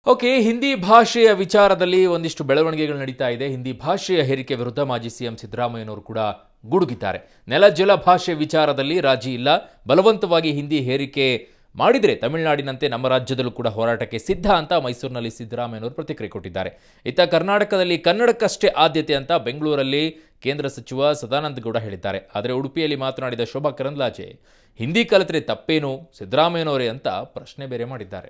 okay Hindi ಭಾಷೆಯ ವಿಚಾರದಲ್ಲಿ ಒಂದಿಷ್ಟು ಬೆಳವಣಿಗೆಗಳು ನಡೀತಾ ಇದೆ ಹಿಂದಿ ಭಾಷೆಯ ಹೇರಿಕೆ ವಿರುದ್ಧ ಮಾಜಿ ಸಿಎಂ ಸಿದ್ದರಾಮಯ್ಯನವರು ಕೂಡ ಗುಡುಗಿದ್ದಾರೆ ನೆಲ ಜಲ ಭಾಷೆ ವಿಚಾರದಲ್ಲಿ ರಾಜಿ ಇಲ್ಲ ಬಲವಂತವಾಗಿ ಹಿಂದಿ ಹೇರಿಕೆ ಮಾಡಿದರೆ ತಮಿಳುನಾಡಿನಂತೆ ನಮ್ಮ ರಾಜ್ಯದಲ್ಲೂ ಕೂಡ ಹೋರಾಟಕ್ಕೆ ಸಿದ್ಧ ಅಂತ ಮೈಸೂರಿನಲ್ಲಿ ಸಿದ್ದರಾಮಯ್ಯನವರು ಪ್ರತಿಕ್ರಿಯೆ ಕೊಟ್ಟಿದ್ದಾರೆ ಇತ್ತ ಕರ್ನಾಟಕದಲ್ಲಿ ಕನ್ನಡಕ್ಕಷ್ಟೇ ಆದ್ಯತೆ ಅಂತ ಬೆಂಗಳೂರಲ್ಲಿ ಕೇಂದ್ರ ಸಚಿವ ಸದಾನಂದ ಗೌಡ ಹೇಳಿದ್ದಾರೆ ಆದರೆ ಉಡುಪಿಯಲ್ಲಿ ಮಾತನಾಡಿದ ಶೋಭಾ ಕರಂದ್ಲಾಜೆ ಹಿಂದಿ ಕಲಿತರೆ ತಪ್ಪೇನು ಸಿದ್ದರಾಮಯ್ಯನವರೇ ಅಂತ ಪ್ರಶ್ನೆ ಬೇರೆ ಮಾಡಿದ್ದಾರೆ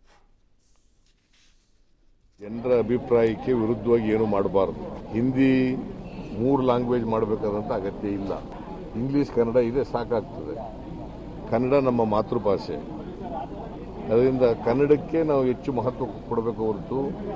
ಜನರ ಅಭಿಪ್ರಾಯಕ್ಕೆ ವಿರುದ್ಧವಾಗಿ ಏನು ಮಾಡಬಾರ್ದು ಹಿಂದಿ ಮೂರು ಲ್ಯಾಂಗ್ವೇಜ್ ಮಾಡಬೇಕಾದಂಥ ಅಗತ್ಯ ಇಲ್ಲ ಇಂಗ್ಲೀಷ್ ಕನ್ನಡ ಇದೆ ಸಾಕಾಗ್ತದೆ ಕನ್ನಡ ನಮ್ಮ ಮಾತೃಭಾಷೆ ಅದರಿಂದ ಕನ್ನಡಕ್ಕೆ ನಾವು ಹೆಚ್ಚು ಮಹತ್ವ ಕೊಡಬೇಕು ಹೊರತು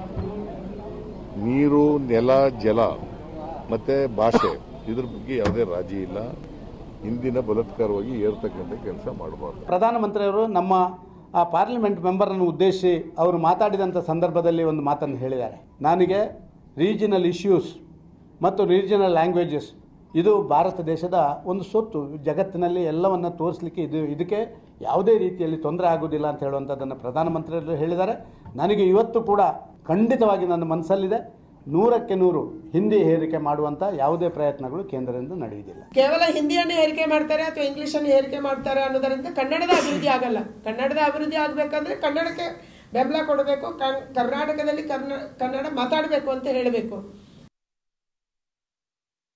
ನೀರು ನೆಲ ಜಲ ಮತ್ತು ಭಾಷೆ ಇದ್ರ ಬಗ್ಗೆ ಯಾವುದೇ ರಾಜಿ ಇಲ್ಲ ಹಿಂದಿನ ಬಲಾತ್ಕಾರವಾಗಿ ಏರ್ತಕ್ಕಂಥ ಕೆಲಸ ಮಾಡಬಾರ್ದು ಪ್ರಧಾನಮಂತ್ರಿಯವರು ನಮ್ಮ ಆ ಪಾರ್ಲಿಮೆಂಟ್ ಮೆಂಬರನ್ನು ಉದ್ದೇಶಿಸಿ ಅವರು ಮಾತಾಡಿದಂಥ ಸಂದರ್ಭದಲ್ಲಿ ಒಂದು ಮಾತನ್ನು ಹೇಳಿದ್ದಾರೆ ನನಗೆ ರೀಜನಲ್ ಇಶ್ಯೂಸ್ ಮತ್ತು ರೀಜನಲ್ ಲ್ಯಾಂಗ್ವೇಜಸ್ ಇದು ಭಾರತ ದೇಶದ ಒಂದು ಸೊತ್ತು ಜಗತ್ತಿನಲ್ಲಿ ಎಲ್ಲವನ್ನು ತೋರಿಸಲಿಕ್ಕೆ ಇದು ಇದಕ್ಕೆ ಯಾವುದೇ ರೀತಿಯಲ್ಲಿ ತೊಂದರೆ ಆಗೋದಿಲ್ಲ ಅಂತ ಹೇಳುವಂಥದ್ದನ್ನು ಪ್ರಧಾನಮಂತ್ರಿಯವರು ಹೇಳಿದ್ದಾರೆ ನನಗೆ ಇವತ್ತು ಕೂಡ ಖಂಡಿತವಾಗಿ ನನ್ನ ಮನಸ್ಸಲ್ಲಿದೆ ನೂರಕ್ಕೆ ನೂರು ಹಿಂದಿ ಹೇರಿಕೆ ಮಾಡುವಂಥ ಯಾವುದೇ ಪ್ರಯತ್ನಗಳು ಕೇಂದ್ರದಿಂದ ನಡೆಯುವುದಿಲ್ಲ ಕೇವಲ ಹಿಂದಿಯನ್ನು ಹೇರಿಕೆ ಮಾಡ್ತಾರೆ ಅಥವಾ ಇಂಗ್ಲಿಷನ್ನು ಹೇರಿಕೆ ಮಾಡ್ತಾರೆ ಅನ್ನೋದರಿಂದ ಕನ್ನಡದ ಅಭಿವೃದ್ಧಿ ಆಗಲ್ಲ ಕನ್ನಡದ ಅಭಿವೃದ್ಧಿ ಆಗಬೇಕಂದ್ರೆ ಕನ್ನಡಕ್ಕೆ ಬೆಂಬಲ ಕೊಡಬೇಕು ಕರ್ನಾಟಕದಲ್ಲಿ ಕನ್ನಡ ಕನ್ನಡ ಮಾತಾಡಬೇಕು ಅಂತ ಹೇಳಬೇಕು